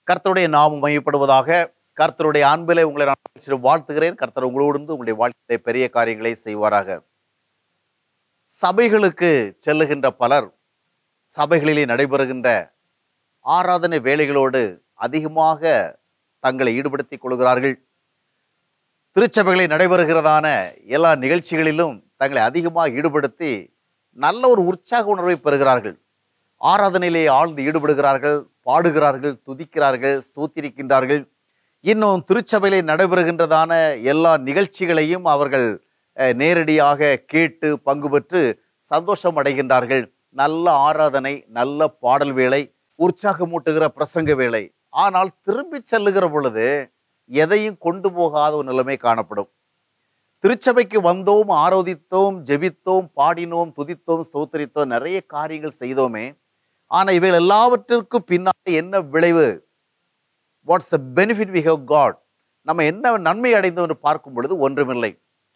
கர்த்தருடைய நாமம் மையப்படுவதாக கர்த்தருடைய அன்பிலே உங்களை நான் சிறு வாழ்த்துகிறேன் கர்த்தர் உங்களோடு இருந்து உங்களுடைய வாழ்க்கையிலே பெரிய காரியங்களை செய்வாராக சபைகளுக்கு செல்லுகின்ற பலர் சபைகளிலே நடைபெறுகின்ற ஆராதனை வேலைகளோடு அதிகமாக தங்களை ஈடுபடுத்திக் கொள்கிறார்கள் திருச்சபைகளில் நடைபெறுகிறதான எல்லா நிகழ்ச்சிகளிலும் தங்களை அதிகமாக ஈடுபடுத்தி நல்ல ஒரு உற்சாக உணர்வை பெறுகிறார்கள் ஆராதனையிலே ஆழ்ந்து ஈடுபடுகிறார்கள் பாடுகிறார்கள் துதிக்கிறார்கள் ஸ்தோத்திரிக்கின்றார்கள் இன்னும் திருச்சபையிலே நடைபெறுகின்றதான எல்லா நிகழ்ச்சிகளையும் அவர்கள் அஹ், நேரடியாக கேட்டு பங்கு பெற்று சந்தோஷம் அடைகின்றார்கள் நல்ல ஆராதனை நல்ல பாடல் வேளை உற்சாகமூட்டுகிற பிரசங்க வேளை ஆனால் திரும்பி செல்லுகிற பொழுது எதையும் கொண்டு போகாத ஒரு நிலைமை காணப்படும் திருச்சபைக்கு வந்தோம் ஆரோதித்தோம் ஜெபித்தோம் பாடினோம் துதித்தோம் ஸ்தோத்தரித்தோம் நிறைய காரியங்கள் செய்தோமே ஆனா இவைகள் எல்லாவற்றிற்கும் பின்னாடி என்ன விளைவு what's the benefit we have got நம்ம என்ன நன்மை அடைந்தோம் என்று பார்க்கும் பொழுது ஒன்றுமில்லை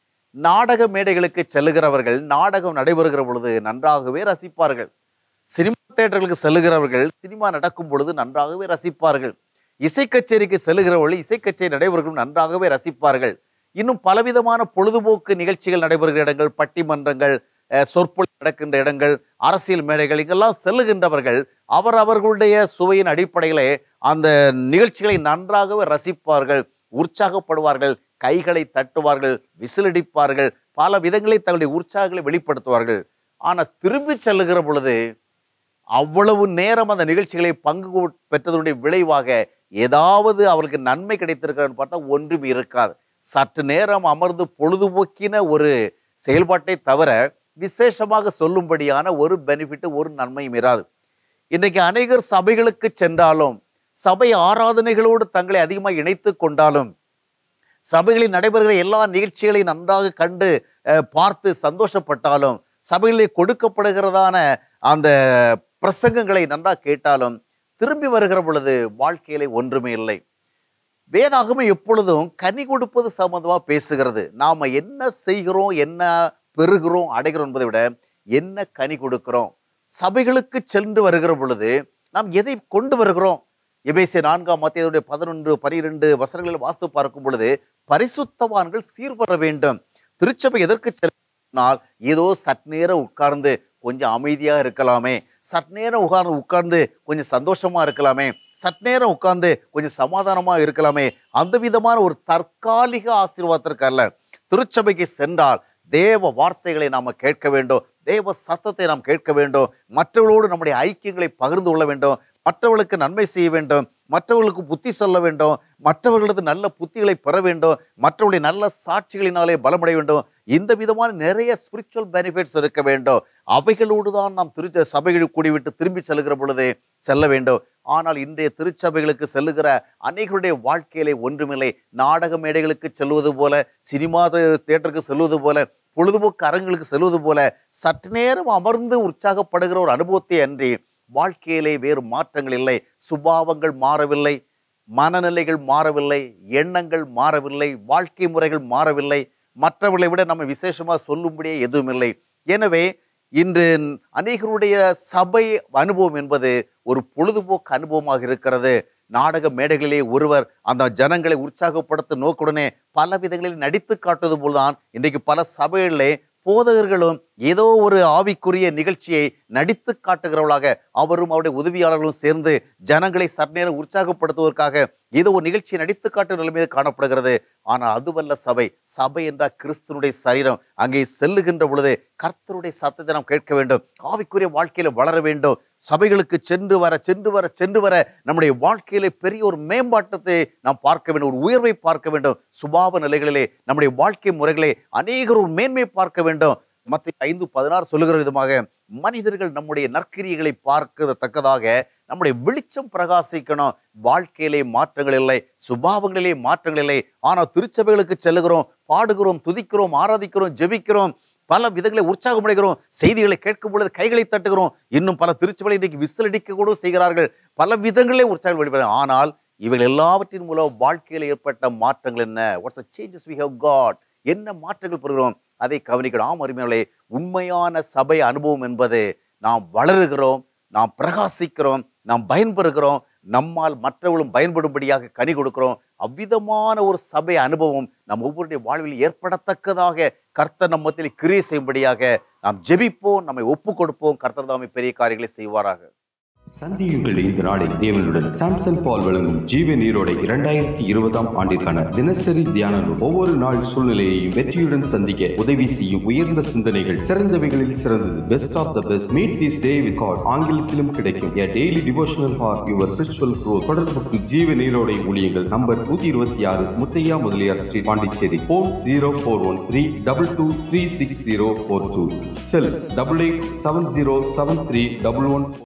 நாடக மேடைகளுக்கு செல்லுகிறவர்கள் நாடகம் நடைபெறுகிற பொழுது நன்றாகவே ரசிப்பார்கள் சினிமா தேட்டர்களுக்கு செல்லுகிறவர்கள் சினிமா நடக்கும் பொழுது நன்றாகவே ரசிப்பார்கள் இசை கச்சேரிக்கு செல்லுகிறவர்கள் இசை கச்சேரி நடைபெறும் நன்றாகவே ரசிப்பார்கள் இன்னும் பலவிதமான பொழுதுபோக்கு நிகழ்ச்சிகள் நடைபெறுகிற இடங்கள் பட்டிமன்றங்கள் அஹ், சொற்பொழிவு நடக்கின்ற இடங்கள் அரசியல் மேடைகள் இங்கெல்லாம் செல்லுகின்றவர்கள் அவர் அவர்களுடைய சுவையின் அடிப்படையிலே அந்த நிகழ்ச்சிகளை நன்றாகவே ரசிப்பார்கள் உற்சாகப்படுவார்கள் கைகளை தட்டுவார்கள் விசிலடிப்பார்கள் பல விதங்களில் தங்களுடைய உற்சாகங்களை வெளிப்படுத்துவார்கள் ஆனா திரும்பி செல்லுகிற பொழுது அவ்வளவு நேரம் அந்த நிகழ்ச்சிகளை பங்கு கொ- பெற்றதனுடைய விளைவாக ஏதாவது அவர்களுக்கு நன்மை கிடைத்திருக்கிறான்னு பார்த்தா ஒன்றும் இருக்காது சற்று நேரம் அமர்ந்து பொழுதுபோக்கின ஒரு செயல்பாட்டை தவிர விசேஷமாக சொல்லும்படியான ஒரு பெனிஃபிட் ஒரு நன்மையும் இராது இன்றைக்கு அநேகர் சபைகளுக்கு சென்றாலும் சபை ஆராதனைகளோடு தங்களை அதிகமாக இணைத்து கொண்டாலும் சபைகளில் நடைபெறுகிற எல்லா நிகழ்ச்சிகளையும் நன்றாக கண்டு அஹ், பார்த்து சந்தோஷப்பட்டாலும் சபைகளில் கொடுக்கப்படுகிறதான அந்த பிரசங்கங்களை நன்றாக கேட்டாலும் திரும்பி வருகிற பொழுது வாழ்க்கையிலே ஒன்றுமே இல்லை வேதாகமம் எப்பொழுதும் கனி கொடுப்பது சம்பந்தமா பேசுகிறது நாம என்ன செய்கிறோம் என்ன பெறுகிறோம் அடைகிறோம் என்பதை விட என்ன கனி கொடுக்கிறோம் சபைகளுக்கு சென்று வருகிற பொழுது நாம் எதை கொண்டு வருகிறோம் எபேசிய நான்காம் மத்தியதுடைய பதினொன்று பனிரெண்டு வசனங்களில் வாஸ்து பார்க்கும் பொழுது பரிசுத்தவான்கள் சீர்வர வேண்டும் திருச்சபை எதற்கு செல்லினால் ஏதோ சற்நேரம் உட்கார்ந்து கொஞ்சம் அமைதியா இருக்கலாமே சற்நேரம் உட்கார்ந்து உட்கார்ந்து கொஞ்சம் சந்தோஷமா இருக்கலாமே சற்நேரம் உட்கார்ந்து கொஞ்சம் சமாதானமா இருக்கலாமே அந்த விதமான ஒரு தற்காலிக ஆசீர்வாதத்திற்கு அல்ல திருச்சபைக்கு சென்றால் தேவ வார்த்தைகளை நாம கேட்க வேண்டும் தேவ சத்தத்தை நாம் கேட்க வேண்டும் மற்றவர்களோடு நம்முடைய ஐக்கியங்களை பகிர்ந்து கொள்ள வேண்டும் மற்றவர்களுக்கு நன்மை செய்ய வேண்டும் மற்றவர்களுக்கு புத்தி சொல்ல வேண்டும் மற்றவர்களது நல்ல புத்திகளை பெற வேண்டும் மற்றவர்களுடைய நல்ல சாட்சிகளினாலே பலமடைய வேண்டும் இந்த விதமான நிறைய ஸ்பிரிச்சுவல் பெனிஃபிட்ஸ் இருக்க வேண்டும் அவைகளோடு தான் நாம் திரு சபைகள் கூடிவிட்டு திரும்பி செல்லுகிற பொழுது செல்ல வேண்டும் ஆனால் இன்றைய திருச்சபைகளுக்கு செல்லுகிற அநேகருடைய வாழ்க்கையிலே ஒன்றுமில்லை நாடக மேடைகளுக்கு செல்வது போல சினிமா தியேட்டருக்கு செல்வது போல பொழுதுபோக்கு அரங்குகளுக்கு செல்வது போல சற்று நேரம் அமர்ந்து உற்சாகப்படுகிற ஒரு அனுபவத்தை அன்றி வாழ்க்கையிலே வேறு மாற்றங்கள் இல்லை சுபாவங்கள் மாறவில்லை மனநிலைகள் மாறவில்லை எண்ணங்கள் மாறவில்லை வாழ்க்கை முறைகள் மாறவில்லை மற்றவர்களை விட நம்ம விசேஷமா சொல்லும்படியே எதுவும் இல்லை எனவே இன்று அநேகருடைய சபை அனுபவம் என்பது ஒரு பொழுதுபோக்கு அனுபவமாக இருக்கிறது நாடக மேடைகளிலே ஒருவர் அந்த ஜனங்களை உற்சாகப்படுத்த நோக்குடனே பல விதங்களில் நடித்து காட்டுவது போல்தான் இன்றைக்கு பல சபைகளிலே போதகர்களும் ஏதோ ஒரு ஆவிக்குரிய நிகழ்ச்சியை நடித்து காட்டுகிறவர்களாக அவரும் அவருடைய உதவியாளர்களும் சேர்ந்து ஜனங்களை சற்நேரம் உற்சாகப்படுத்துவதற்காக ஏதோ ஒரு நிகழ்ச்சியை நடித்து காட்டும் நிலைமையில் காணப்படுகிறது ஆனால் அதுவல்ல சபை சபை என்றால் கிறிஸ்துனுடைய சரீரம் அங்கே செல்லுகின்ற பொழுது கர்த்தருடைய சத்தத்தை நாம் கேட்க வேண்டும் ஆவிக்குரிய வாழ்க்கையில வளர வேண்டும் சபைகளுக்கு சென்று வர சென்று வர சென்று வர நம்முடைய வாழ்க்கையிலே பெரிய ஒரு மேம்பாட்டத்தை நாம் பார்க்க வேண்டும் ஒரு உயர்வை பார்க்க வேண்டும் சுபாவ நிலைகளிலே நம்முடைய வாழ்க்கை முறைகளே அநேகர் ஒரு மேன்மை பார்க்க வேண்டும் மத்திய ஐந்து பதினாறு சொல்லுகிற விதமாக மனிதர்கள் நம்முடைய நற்கிரியைகளை பார்க்கத்தக்கதாக நம்முடைய வெளிச்சம் பிரகாசிக்கணும் வாழ்க்கையிலே மாற்றங்கள் இல்லை சுபாவங்களிலே மாற்றங்கள் இல்லை ஆனால் திருச்சபைகளுக்கு செல்லுகிறோம் பாடுகிறோம் துதிக்கிறோம் ஆராதிக்கிறோம் ஜெபிக்கிறோம் பல விதங்களை உற்சாகமடைகிறோம் செய்திகளை கேட்கும் பொழுது கைகளை தட்டுகிறோம் இன்னும் பல திருச்சபைகளை இன்றைக்கு விசிலடிக்க கூட செய்கிறார்கள் பல விதங்களே உற்சாகம் வெளிப்படுகிறார்கள் ஆனால் இவைகள் எல்லாவற்றின் மூலம் வாழ்க்கையில் ஏற்பட்ட மாற்றங்கள் என்ன what's changes we have got என்ன மாற்றங்கள் பெறுகிறோம் அதை கவனிக்கணும் ஆம் அருமையாளே உண்மையான சபை அனுபவம் என்பது நாம் வளருகிறோம் நாம் பிரகாசிக்கிறோம் நாம் பயன்பெறுகிறோம் நம்மால் மற்றவர்களும் பயன்படும்படியாக கனி கொடுக்கிறோம் அவ்விதமான ஒரு சபை அனுபவம் நம் ஒவ்வொருடைய வாழ்வில் ஏற்படத்தக்கதாக கர்த்தர் நம்மத்தில் கிரியை செய்யும்படியாக நாம் ஜெபிப்போம் நம்மை ஒப்பு கொடுப்போம் கர்த்தர் தாமே பெரிய காரியங்களை செய்வாராக சந்தியுங்கள் இந்த நாளை தேவனுடன் சாம்சன் பால் வழங்கும் ஜீவ நீரோடை இரண்டாயிரத்தி இருபதாம் ஆண்டிற்கான தினசரி தியான நூல் ஒவ்வொரு நாள் சூழ்நிலையையும் வெற்றியுடன் சந்திக்க உதவி செய்யும் உயர்ந்த சிந்தனைகள் சிறந்தவைகளில் சிறந்தது best of the best meet this day with God ஆங்கிலத்திலும் கிடைக்கும் a daily devotional for your spiritual growth தொடர்புக்கு ஜீவ நீரோடை ஊழியங்கள் நம்பர் நூத்தி இருபத்தி ஆறு Muthaiah Mudaliar street Pondicherry four zero four one three double two three six zero four two cell double eight seven zero seven three double one